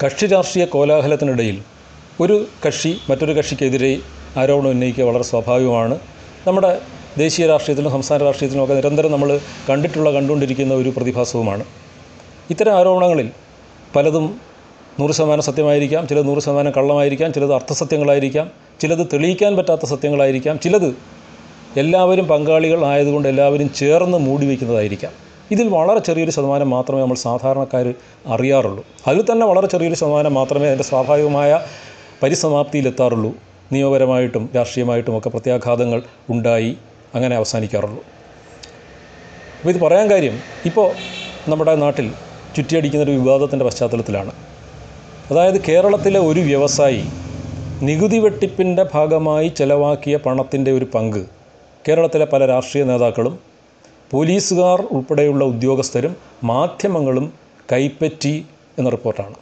കക്ഷി രാഷ്ട്രീയ കോലാഹലത്തിനിടയിൽ ഒരു കക്ഷി മറ്റൊരു കക്ഷിക്കെതിരെ ആരോപണം ഉന്നയിക്കുക വളരെ സ്വാഭാവികമാണ് നമ്മുടെ ദേശീയ രാഷ്ട്രീയത്തിലും സംസ്ഥാന രാഷ്ട്രീയത്തിലും ഒക്കെ നിരന്തരം നമ്മൾ കണ്ടിട്ടുള്ള കണ്ടുകൊണ്ടിരിക്കുന്ന ഒരു പ്രതിഭാസവുമാണ് ഇത്തരം ആരോപണങ്ങളിൽ പലതും നൂറ് ശതമാനം സത്യമായിരിക്കാം ചിലത് നൂറ് ശതമാനം കള്ളമായിരിക്കാം ചിലത് അർത്ഥസത്യങ്ങളായിരിക്കാം ചിലത് തെളിയിക്കാൻ പറ്റാത്ത സത്യങ്ങളായിരിക്കാം ചിലത് എല്ലാവരും പങ്കാളികൾ ആയതുകൊണ്ട് എല്ലാവരും ചേർന്ന് മൂടി വയ്ക്കുന്നതായിരിക്കാം ഇതിൽ വളരെ ചെറിയൊരു ശതമാനം മാത്രമേ നമ്മൾ സാധാരണക്കാർ അറിയാറുള്ളൂ അതിൽ തന്നെ വളരെ ചെറിയൊരു ശതമാനം മാത്രമേ അതിൻ്റെ സ്വാഭാവികമായ പരിസമാപ്തിയിലെത്താറുള്ളൂ നിയമപരമായിട്ടും രാഷ്ട്രീയമായിട്ടും ഒക്കെ പ്രത്യാഘാതങ്ങൾ ഉണ്ടായി അങ്ങനെ അവസാനിക്കാറുള്ളൂ അപ്പോൾ ഇത് പറയാൻ കാര്യം ഇപ്പോൾ നമ്മുടെ നാട്ടിൽ ചുറ്റിയടിക്കുന്നൊരു വിവാദത്തിൻ്റെ പശ്ചാത്തലത്തിലാണ് അതായത് കേരളത്തിലെ ഒരു വ്യവസായി നികുതി വെട്ടിപ്പിൻ്റെ ഭാഗമായി ചെലവാക്കിയ പണത്തിൻ്റെ ഒരു പങ്ക് കേരളത്തിലെ പല രാഷ്ട്രീയ നേതാക്കളും പോലീസുകാർ ഉൾപ്പെടെയുള്ള ഉദ്യോഗസ്ഥരും മാധ്യമങ്ങളും കൈപ്പറ്റി എന്ന റിപ്പോർട്ടാണ്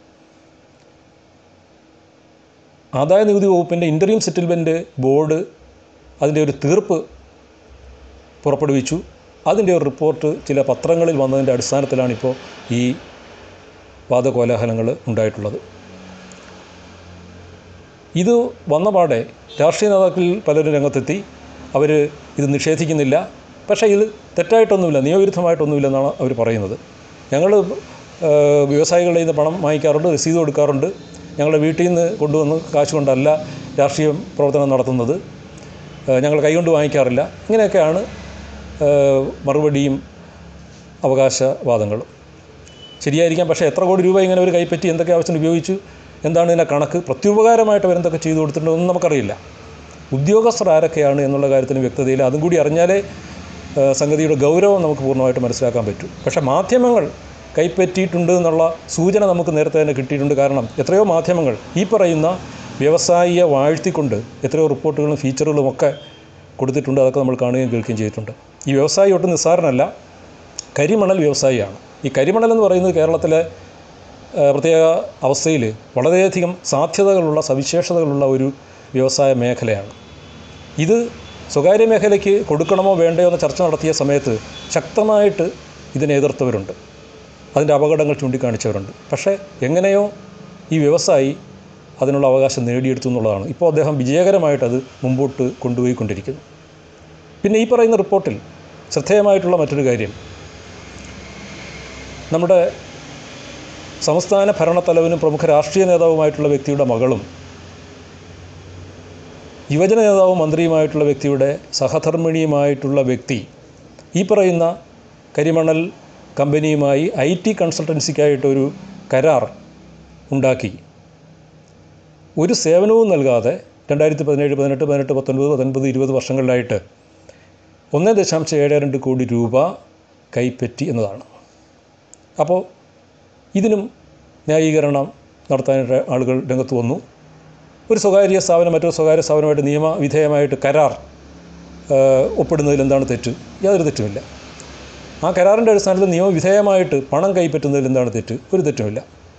ആദായ നികുതി വകുപ്പിൻ്റെ ഇൻ്റർവ്യൂം സെറ്റിൽമെൻറ്റ് ബോർഡ് അതിൻ്റെ ഒരു തീർപ്പ് പുറപ്പെടുവിച്ചു അതിൻ്റെ ഒരു റിപ്പോർട്ട് ചില പത്രങ്ങളിൽ വന്നതിൻ്റെ അടിസ്ഥാനത്തിലാണിപ്പോൾ ഈ വാദകോലാഹലങ്ങൾ ഉണ്ടായിട്ടുള്ളത് ഇത് വന്ന പാടെ രാഷ്ട്രീയ നേതാക്കളിൽ പലരും രംഗത്തെത്തി അവർ ഇത് നിഷേധിക്കുന്നില്ല പക്ഷേ ഇത് തെറ്റായിട്ടൊന്നുമില്ല നിയമവിരുദ്ധമായിട്ടൊന്നുമില്ല എന്നാണ് അവർ പറയുന്നത് ഞങ്ങൾ വ്യവസായികളുടെ നിന്ന് പണം വാങ്ങിക്കാറുണ്ട് രസീത് കൊടുക്കാറുണ്ട് ഞങ്ങളുടെ വീട്ടിൽ നിന്ന് കൊണ്ടുവന്ന് കാശ് കൊണ്ടല്ല രാഷ്ട്രീയ പ്രവർത്തനം നടത്തുന്നത് ഞങ്ങൾ കൈകൊണ്ട് വാങ്ങിക്കാറില്ല ഇങ്ങനെയൊക്കെയാണ് മറുപടിയും അവകാശവാദങ്ങളും ശരിയായിരിക്കാം പക്ഷേ എത്ര കോടി രൂപ ഇങ്ങനെ ഒരു കൈപ്പറ്റി എന്തൊക്കെ ആവശ്യത്തിന് ഉപയോഗിച്ചു എന്താണ് ഇതിൻ്റെ കണക്ക് പ്രത്യുപകാരമായിട്ട് അവരെന്തൊക്കെ ചെയ്തു കൊടുത്തിട്ടുണ്ടെന്നൊന്നും നമുക്കറിയില്ല ഉദ്യോഗസ്ഥർ ആരൊക്കെയാണ് എന്നുള്ള കാര്യത്തിന് വ്യക്തതയില്ല അതും കൂടി അറിഞ്ഞാലേ സംഗതിയുടെ ഗൗരവം നമുക്ക് പൂർണ്ണമായിട്ട് മനസ്സിലാക്കാൻ പറ്റൂ പക്ഷേ മാധ്യമങ്ങൾ കൈപ്പറ്റിയിട്ടുണ്ട് എന്നുള്ള സൂചന നമുക്ക് നേരത്തെ തന്നെ കിട്ടിയിട്ടുണ്ട് കാരണം എത്രയോ മാധ്യമങ്ങൾ ഈ പറയുന്ന വ്യവസായിയെ വാഴ്ത്തിക്കൊണ്ട് എത്രയോ റിപ്പോർട്ടുകളും ഫീച്ചറുകളും ഒക്കെ കൊടുത്തിട്ടുണ്ട് അതൊക്കെ നമ്മൾ കാണുകയും കേൾക്കുകയും ചെയ്തിട്ടുണ്ട് ഈ വ്യവസായി ഒട്ടും നിസ്സാരനല്ല കരിമണൽ വ്യവസായിയാണ് ഈ കരിമണൽ എന്ന് പറയുന്നത് കേരളത്തിലെ പ്രത്യേക അവസ്ഥയിൽ വളരെയധികം സാധ്യതകളുള്ള സവിശേഷതകളുള്ള ഒരു വ്യവസായ മേഖലയാണ് ഇത് സ്വകാര്യ മേഖലയ്ക്ക് കൊടുക്കണമോ വേണ്ടയോ എന്ന ചർച്ച നടത്തിയ സമയത്ത് ശക്തമായിട്ട് ഇതിനെ എതിർത്തവരുണ്ട് അതിൻ്റെ അപകടങ്ങൾ ചൂണ്ടിക്കാണിച്ചവരുണ്ട് പക്ഷേ എങ്ങനെയോ ഈ വ്യവസായി അതിനുള്ള അവകാശം നേടിയെടുത്തു എന്നുള്ളതാണ് ഇപ്പോൾ അദ്ദേഹം വിജയകരമായിട്ട് അത് മുമ്പോട്ട് കൊണ്ടുപോയിക്കൊണ്ടിരിക്കുന്നു പിന്നെ ഈ പറയുന്ന റിപ്പോർട്ടിൽ ശ്രദ്ധേയമായിട്ടുള്ള മറ്റൊരു കാര്യം നമ്മുടെ സംസ്ഥാന ഭരണത്തലവനും പ്രമുഖ രാഷ്ട്രീയ നേതാവുമായിട്ടുള്ള വ്യക്തിയുടെ മകളും യുവജന നേതാവും മന്ത്രിയുമായിട്ടുള്ള വ്യക്തിയുടെ സഹധർമ്മിണിയുമായിട്ടുള്ള വ്യക്തി ഈ പറയുന്ന കരിമണൽ കമ്പനിയുമായി ഐ ടി കൺസൾട്ടൻസിക്കായിട്ടൊരു കരാർ ഉണ്ടാക്കി ഒരു സേവനവും നൽകാതെ രണ്ടായിരത്തി പതിനേഴ് പതിനെട്ട് പതിനെട്ട് പത്തൊൻപത് പത്തൊൻപത് ഇരുപത് വർഷങ്ങളിലായിട്ട് ഒന്ന് ദശാംശം ഏഴ് രണ്ട് കോടി രൂപ കൈപ്പറ്റി എന്നതാണ് അപ്പോൾ ഇതിനും ന്യായീകരണം നടത്താനായിട്ട് ആളുകൾ രംഗത്ത് വന്നു ഒരു സ്വകാര്യ സ്ഥാപനം മറ്റൊരു സ്വകാര്യ സ്ഥാപനമായിട്ട് നിയമവിധേയമായിട്ട് കരാർ ഒപ്പിടുന്നതിൽ എന്താണ് തെറ്റ് യാതൊരു തെറ്റുമില്ല ആ കരാറിൻ്റെ അടിസ്ഥാനത്തിൽ നിയമവിധേയമായിട്ട് പണം കൈപ്പറ്റുന്നതിൽ എന്താണ് തെറ്റ് ഒരു തെറ്റുമില്ല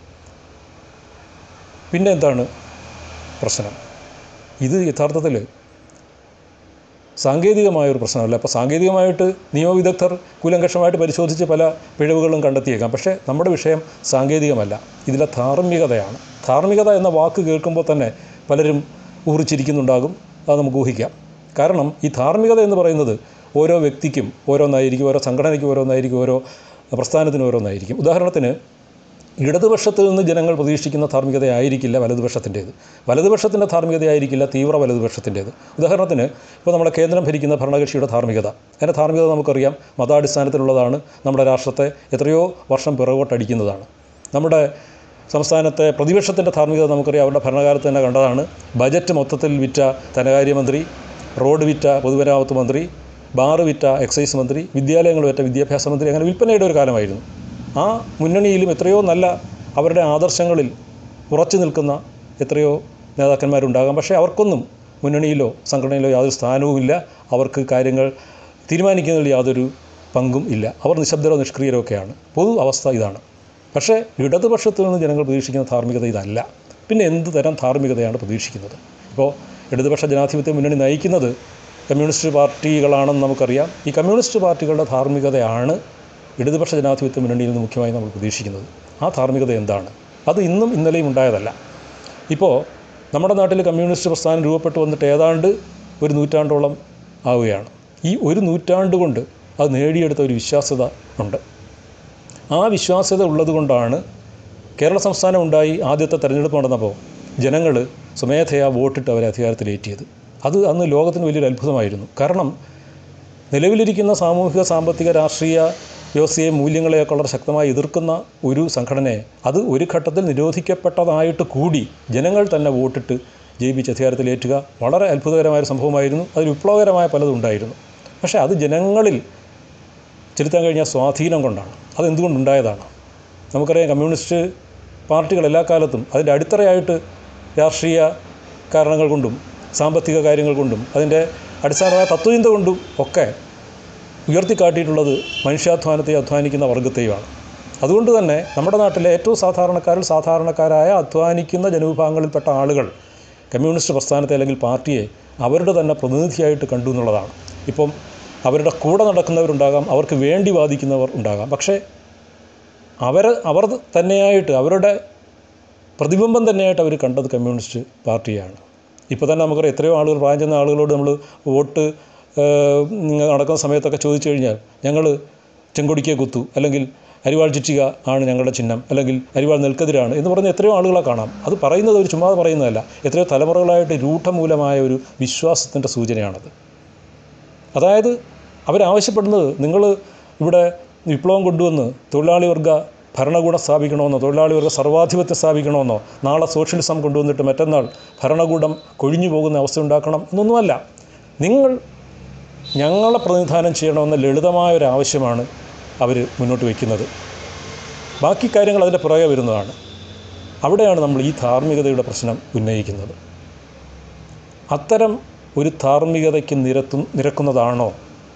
പിന്നെ എന്താണ് പ്രശ്നം ഇത് യഥാർത്ഥത്തിൽ സാങ്കേതികമായൊരു പ്രശ്നമല്ല അപ്പോൾ സാങ്കേതികമായിട്ട് നിയമവിദഗ്ധർ കൂലങ്കഷമായിട്ട് പരിശോധിച്ച് പല പിഴവുകളും കണ്ടെത്തിയേക്കാം പക്ഷേ നമ്മുടെ വിഷയം സാങ്കേതികമല്ല ഇതിലെ ധാർമ്മികതയാണ് ധാർമ്മികത എന്ന വാക്ക് കേൾക്കുമ്പോൾ തന്നെ പലരും ഊറിച്ചിരിക്കുന്നുണ്ടാകും അത് നമുക്ക് ഊഹിക്കാം കാരണം ഈ ധാർമ്മികത എന്ന് പറയുന്നത് ഓരോ വ്യക്തിക്കും ഓരോന്നായിരിക്കും ഓരോ സംഘടനയ്ക്കും ഓരോന്നായിരിക്കും ഓരോ പ്രസ്ഥാനത്തിനും ഓരോന്നായിരിക്കും ഉദാഹരണത്തിന് ഇടതുപക്ഷത്ത് നിന്ന് ജനങ്ങൾ പ്രതീക്ഷിക്കുന്ന ധാർമ്മികതയായിരിക്കില്ല വലതുപക്ഷത്തിൻ്റേത് വലതുപക്ഷത്തിൻ്റെ ധാർമ്മികതയായിരിക്കില്ല തീവ്ര വലതുപക്ഷത്തിൻ്റേത് ഉദാഹരണത്തിന് ഇപ്പോൾ നമ്മുടെ കേന്ദ്രം ഭരിക്കുന്ന ഭരണകക്ഷിയുടെ ധാർമ്മികത അതിൻ്റെ ധാർമ്മികത നമുക്കറിയാം മതാടിസ്ഥാനത്തിലുള്ളതാണ് നമ്മുടെ രാഷ്ട്രത്തെ എത്രയോ വർഷം പിറകോട്ടടിക്കുന്നതാണ് നമ്മുടെ സംസ്ഥാനത്തെ പ്രതിപക്ഷത്തിൻ്റെ ധാർമ്മികത നമുക്കറിയാം അവരുടെ ഭരണകാലത്ത് തന്നെ കണ്ടതാണ് ബജറ്റ് മൊത്തത്തിൽ വിറ്റ ധനകാര്യമന്ത്രി റോഡ് വിറ്റ പൊതുമരാമത്ത് മന്ത്രി ബാറ് വിറ്റ എക്സൈസ് മന്ത്രി വിദ്യാലയങ്ങൾ വിറ്റ വിദ്യാഭ്യാസ മന്ത്രി അങ്ങനെ വിൽപ്പനയുടെ ഒരു കാലമായിരുന്നു ആ മുന്നണിയിലും എത്രയോ നല്ല അവരുടെ ആദർശങ്ങളിൽ ഉറച്ചു നിൽക്കുന്ന എത്രയോ നേതാക്കന്മാരുണ്ടാകാം പക്ഷേ അവർക്കൊന്നും മുന്നണിയിലോ സംഘടനയിലോ യാതൊരു സ്ഥാനവുമില്ല അവർക്ക് കാര്യങ്ങൾ തീരുമാനിക്കുന്നതിൽ യാതൊരു പങ്കും ഇല്ല അവർ നിശബ്ദരോ നിഷ്ക്രിയരോ ഒക്കെയാണ് പൊതു അവസ്ഥ ഇതാണ് പക്ഷേ ഇടതുപക്ഷത്തു നിന്ന് ജനങ്ങൾ പ്രതീക്ഷിക്കുന്ന ധാർമ്മികത ഇതല്ല പിന്നെ എന്ത് തരം ധാർമ്മികതയാണ് പ്രതീക്ഷിക്കുന്നത് ഇപ്പോൾ ഇടതുപക്ഷ ജനാധിപത്യ മുന്നണി നയിക്കുന്നത് കമ്മ്യൂണിസ്റ്റ് പാർട്ടികളാണെന്ന് നമുക്കറിയാം ഈ കമ്മ്യൂണിസ്റ്റ് പാർട്ടികളുടെ ധാർമ്മികതയാണ് ഇടതുപക്ഷ ജനാധിപത്യ മുന്നണിയിൽ നിന്ന് മുഖ്യമായി നമ്മൾ പ്രതീക്ഷിക്കുന്നത് ആ ധാർമ്മികത എന്താണ് അത് ഇന്നും ഇന്നലെയും ഉണ്ടായതല്ല ഇപ്പോൾ നമ്മുടെ നാട്ടിൽ കമ്മ്യൂണിസ്റ്റ് പ്രസ്ഥാനം രൂപപ്പെട്ടു വന്നിട്ട് ഏതാണ്ട് ഒരു നൂറ്റാണ്ടോളം ആവുകയാണ് ഈ ഒരു നൂറ്റാണ്ട് കൊണ്ട് അത് നേടിയെടുത്ത ഒരു വിശ്വാസ്യത ഉണ്ട് ആ വിശ്വാസ്യത ഉള്ളതുകൊണ്ടാണ് കേരള സംസ്ഥാനം ഉണ്ടായി ആദ്യത്തെ തെരഞ്ഞെടുപ്പ് നടന്നപ്പോൾ ജനങ്ങൾ സ്വമേധയാ വോട്ടിട്ട് അവരെ അധികാരത്തിലേറ്റിയത് അത് അന്ന് ലോകത്തിന് വലിയൊരു അത്ഭുതമായിരുന്നു കാരണം നിലവിലിരിക്കുന്ന സാമൂഹിക സാമ്പത്തിക രാഷ്ട്രീയ വ്യവസ്ഥയെ മൂല്യങ്ങളെയൊക്കെ വളരെ ശക്തമായി എതിർക്കുന്ന ഒരു സംഘടനയെ അത് ഒരു ഘട്ടത്തിൽ നിരോധിക്കപ്പെട്ടതായിട്ട് കൂടി ജനങ്ങൾ തന്നെ വോട്ടിട്ട് ജയിപ്പിച്ച് അധികാരത്തിലേറ്റുക വളരെ അത്ഭുതകരമായ ഒരു സംഭവമായിരുന്നു അതിൽ വിപ്ലവകരമായ പലതും ഉണ്ടായിരുന്നു പക്ഷേ അത് ജനങ്ങളിൽ ചെലുത്താൻ കഴിഞ്ഞ സ്വാധീനം കൊണ്ടാണ് അതെന്തുകൊണ്ടുണ്ടായതാണ് നമുക്കറിയാം കമ്മ്യൂണിസ്റ്റ് പാർട്ടികൾ എല്ലാ കാലത്തും അതിൻ്റെ അടിത്തറയായിട്ട് രാഷ്ട്രീയ കാരണങ്ങൾ കൊണ്ടും സാമ്പത്തിക കാര്യങ്ങൾ കൊണ്ടും അതിൻ്റെ അടിസ്ഥാനമായ തത്വചിന്ത കൊണ്ടും ഒക്കെ ഉയർത്തിക്കാട്ടിയിട്ടുള്ളത് മനുഷ്യാധ്വാനത്തെ അധ്വാനിക്കുന്ന വർഗത്തെയുമാണ് അതുകൊണ്ട് തന്നെ നമ്മുടെ നാട്ടിലെ ഏറ്റവും സാധാരണക്കാരിൽ സാധാരണക്കാരായ അധ്വാനിക്കുന്ന ജനവിഭാഗങ്ങളിൽപ്പെട്ട ആളുകൾ കമ്മ്യൂണിസ്റ്റ് പ്രസ്ഥാനത്തെ അല്ലെങ്കിൽ പാർട്ടിയെ അവരുടെ തന്നെ പ്രതിനിധിയായിട്ട് കണ്ടു എന്നുള്ളതാണ് ഇപ്പം അവരുടെ കൂടെ നടക്കുന്നവരുണ്ടാകാം അവർക്ക് വേണ്ടി വാദിക്കുന്നവർ ഉണ്ടാകാം പക്ഷേ അവർ അവർ തന്നെയായിട്ട് അവരുടെ പ്രതിബിംബം തന്നെയായിട്ട് അവർ കണ്ടത് കമ്മ്യൂണിസ്റ്റ് പാർട്ടിയാണ് ഇപ്പോൾ തന്നെ നമുക്കറിയാം എത്രയോ ആളുകൾ പ്രായം ചെന്ന ആളുകളോട് നമ്മൾ വോട്ട് നിങ്ങൾ നടക്കുന്ന സമയത്തൊക്കെ ചോദിച്ചു കഴിഞ്ഞാൽ ഞങ്ങൾ ചെങ്കൊടിക്കേ കുത്തു അല്ലെങ്കിൽ അരിവാൾ ചുറ്റിക ആണ് ഞങ്ങളുടെ ചിഹ്നം അല്ലെങ്കിൽ അരിവാൾ നെൽക്കതിരാണ് എന്ന് പറഞ്ഞ് എത്രയോ ആളുകളെ കാണാം അത് പറയുന്നത് ഒരു ചുമ്മാതെ പറയുന്നതല്ല എത്രയോ തലമുറകളായിട്ട് രൂഢമൂലമായ ഒരു വിശ്വാസത്തിൻ്റെ സൂചനയാണത് അതായത് അവരാവശ്യപ്പെടുന്നത് നിങ്ങൾ ഇവിടെ വിപ്ലവം കൊണ്ടുവന്ന് തൊഴിലാളി വർഗ ഭരണകൂടം സ്ഥാപിക്കണമെന്നോ തൊഴിലാളി വർഗ സർവാധിപത്യം സ്ഥാപിക്കണമെന്നോ നാളെ സോഷ്യലിസം കൊണ്ടുവന്നിട്ട് മറ്റന്നാൾ ഭരണകൂടം കൊഴിഞ്ഞു പോകുന്ന അവസ്ഥ ഉണ്ടാക്കണം എന്നൊന്നുമല്ല നിങ്ങൾ ഞങ്ങളെ പ്രതിനിധാനം ചെയ്യണമെന്ന ലളിതമായ ഒരു ആവശ്യമാണ് അവർ മുന്നോട്ട് വയ്ക്കുന്നത് ബാക്കി കാര്യങ്ങൾ അതിൻ്റെ പുറകെ വരുന്നതാണ് അവിടെയാണ് നമ്മൾ ഈ ധാർമ്മികതയുടെ പ്രശ്നം ഉന്നയിക്കുന്നത് അത്തരം ഒരു ധാർമ്മികതയ്ക്ക് നിരത്തു നിരക്കുന്നതാണോ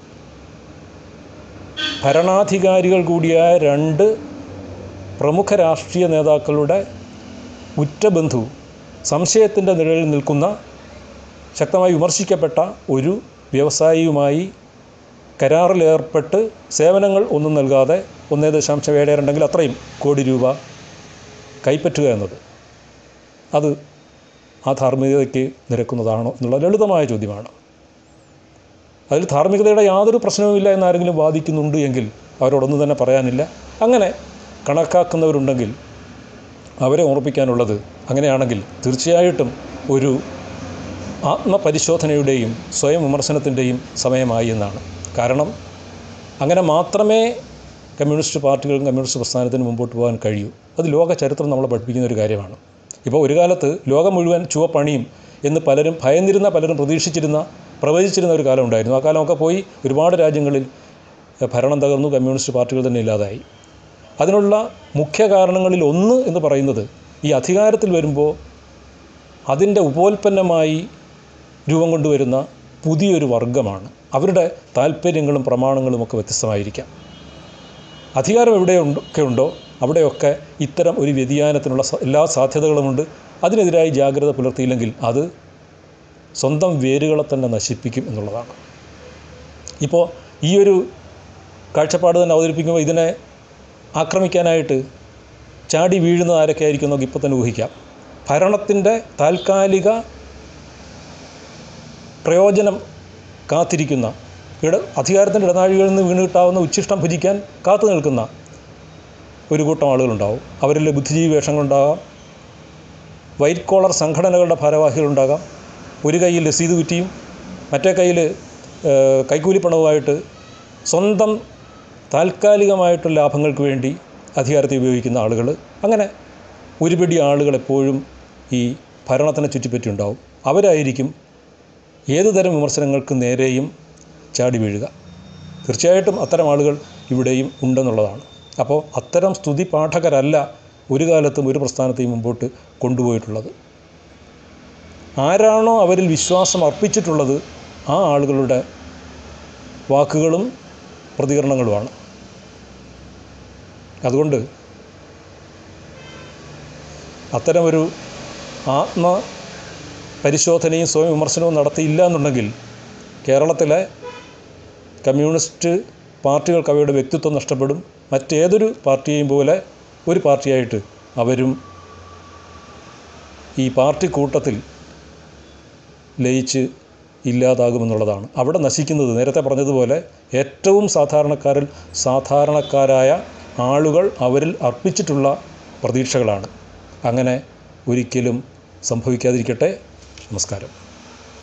ഭരണാധികാരികൾ കൂടിയായ രണ്ട് പ്രമുഖ രാഷ്ട്രീയ നേതാക്കളുടെ ഉറ്റബന്ധു സംശയത്തിൻ്റെ നിഴലിൽ നിൽക്കുന്ന ശക്തമായി വിമർശിക്കപ്പെട്ട ഒരു വ്യവസായിയുമായി കരാറിലേർപ്പെട്ട് സേവനങ്ങൾ ഒന്നും നൽകാതെ ഒന്നേ ദശാംശം ഏഴ് രണ്ടെങ്കിൽ അത്രയും കോടി രൂപ കൈപ്പറ്റുക എന്നത് അത് ആ ധാർമ്മികതയ്ക്ക് നിരക്കുന്നതാണോ എന്നുള്ള ലളിതമായ ചോദ്യമാണ് അതിൽ ധാർമ്മികതയുടെ യാതൊരു പ്രശ്നവുമില്ല എന്നാരെങ്കിലും വാദിക്കുന്നുണ്ട് എങ്കിൽ അവരോടൊന്നും തന്നെ പറയാനില്ല അങ്ങനെ കണക്കാക്കുന്നവരുണ്ടെങ്കിൽ അവരെ ഓർപ്പിക്കാനുള്ളത് അങ്ങനെയാണെങ്കിൽ തീർച്ചയായിട്ടും ഒരു ആത്മപരിശോധനയുടെയും സ്വയം വിമർശനത്തിൻ്റെയും സമയമായി എന്നാണ് കാരണം അങ്ങനെ മാത്രമേ കമ്മ്യൂണിസ്റ്റ് പാർട്ടികൾക്കും കമ്മ്യൂണിസ്റ്റ് പ്രസ്ഥാനത്തിന് മുമ്പോട്ട് പോകാൻ കഴിയൂ അത് ലോക ചരിത്രം നമ്മളെ പഠിപ്പിക്കുന്ന ഒരു കാര്യമാണ് ഇപ്പോൾ ഒരു കാലത്ത് ലോകം മുഴുവൻ ചുവപ്പണിയും എന്ന് പലരും ഭയന്നിരുന്ന പലരും പ്രതീക്ഷിച്ചിരുന്ന പ്രവചിച്ചിരുന്ന ഒരു കാലം ഉണ്ടായിരുന്നു ആ കാലമൊക്കെ പോയി ഒരുപാട് രാജ്യങ്ങളിൽ ഭരണം തകർന്നു കമ്മ്യൂണിസ്റ്റ് പാർട്ടികൾ തന്നെ ഇല്ലാതായി അതിനുള്ള മുഖ്യ കാരണങ്ങളിൽ ഒന്ന് എന്ന് പറയുന്നത് ഈ അധികാരത്തിൽ വരുമ്പോൾ അതിൻ്റെ ഉപോൽപ്പന്നമായി രൂപം കൊണ്ടുവരുന്ന പുതിയൊരു വർഗമാണ് അവരുടെ താല്പര്യങ്ങളും പ്രമാണങ്ങളും ഒക്കെ വ്യത്യസ്തമായിരിക്കാം അധികാരം എവിടെയൊക്കെ ഉണ്ടോ അവിടെയൊക്കെ ഇത്തരം ഒരു വ്യതിയാനത്തിനുള്ള സ- എല്ലാ സാധ്യതകളുമുണ്ട് അതിനെതിരായി ജാഗ്രത പുലർത്തിയില്ലെങ്കിൽ അത് സ്വന്തം വേരുകളെ തന്നെ നശിപ്പിക്കും എന്നുള്ളതാണ് ഇപ്പോൾ ഈ ഒരു കാഴ്ചപ്പാട് തന്നെ അവതരിപ്പിക്കുമ്പോൾ ഇതിനെ ആക്രമിക്കാനായിട്ട് ചാടി വീഴുന്നത് ആരൊക്കെ ആയിരിക്കും നമുക്ക് ഇപ്പോൾ തന്നെ ഊഹിക്കാം ഭരണത്തിൻ്റെ താൽക്കാലിക പ്രയോജനം കാത്തിരിക്കുന്ന ഇട അധികാരത്തിൻ്റെ ഇടനാഴികളിൽ നിന്ന് വീണ് കിട്ടാവുന്ന ഉച്ഛിഷ്ടം ഭുജിക്കാൻ കാത്തു നിൽക്കുന്ന ഒരു കൂട്ടം ആളുകളുണ്ടാവും അവരിൽ ബുദ്ധിജീവി വേഷങ്ങളുണ്ടാകാം വൈറ്റ് കോളർ സംഘടനകളുടെ ഭാരവാഹികളുണ്ടാകാം ഒരു കയ്യിൽ രസീത് കുറ്റിയും മറ്റേ കയ്യിൽ ഏഹ്, കൈക്കൂലിപ്പണവുമായിട്ട് സ്വന്തം താൽക്കാലികമായിട്ടുള്ള ലാഭങ്ങൾക്ക് വേണ്ടി അധികാരത്തെ ഉപയോഗിക്കുന്ന ആളുകൾ അങ്ങനെ ഒരുപിടി ആളുകൾ എപ്പോഴും ഈ ഭരണത്തിനെ ചുറ്റിപ്പറ്റി ഉണ്ടാവും അവരായിരിക്കും ഏത് തരം വിമർശനങ്ങൾക്ക് നേരെയും ചാടി വീഴുക തീർച്ചയായിട്ടും അത്തരം ആളുകൾ ഇവിടെയും ഉണ്ടെന്നുള്ളതാണ് അപ്പോൾ അത്തരം സ്തുതി പാഠകരല്ല ഒരു കാലത്തും ഒരു പ്രസ്ഥാനത്തെയും മുമ്പോട്ട് കൊണ്ടുപോയിട്ടുള്ളത് ആരാണോ അവരിൽ വിശ്വാസം അർപ്പിച്ചിട്ടുള്ളത് ആ ആളുകളുടെ വാക്കുകളും പ്രതികരണങ്ങളുമാണ് അതുകൊണ്ട് അത്തരമൊരു ആത്മ പരിശോധനയും സ്വയം വിമർശനവും നടത്തിയില്ല എന്നുണ്ടെങ്കിൽ കേരളത്തിലെ കമ്മ്യൂണിസ്റ്റ് പാർട്ടികൾക്ക് അവയുടെ വ്യക്തിത്വം നഷ്ടപ്പെടും മറ്റേതൊരു പാർട്ടിയെയും പോലെ ഒരു പാർട്ടിയായിട്ട് അവരും ഈ പാർട്ടി കൂട്ടത്തിൽ ലയിച്ച് ഇല്ലാതാകുമെന്നുള്ളതാണ് അവിടെ നശിക്കുന്നത് നേരത്തെ പറഞ്ഞതുപോലെ ഏറ്റവും സാധാരണക്കാരിൽ സാധാരണക്കാരായ ആളുകൾ അവരിൽ അർപ്പിച്ചിട്ടുള്ള പ്രതീക്ഷകളാണ് അങ്ങനെ ഒരിക്കലും സംഭവിക്കാതിരിക്കട്ടെ നമസ്കാരം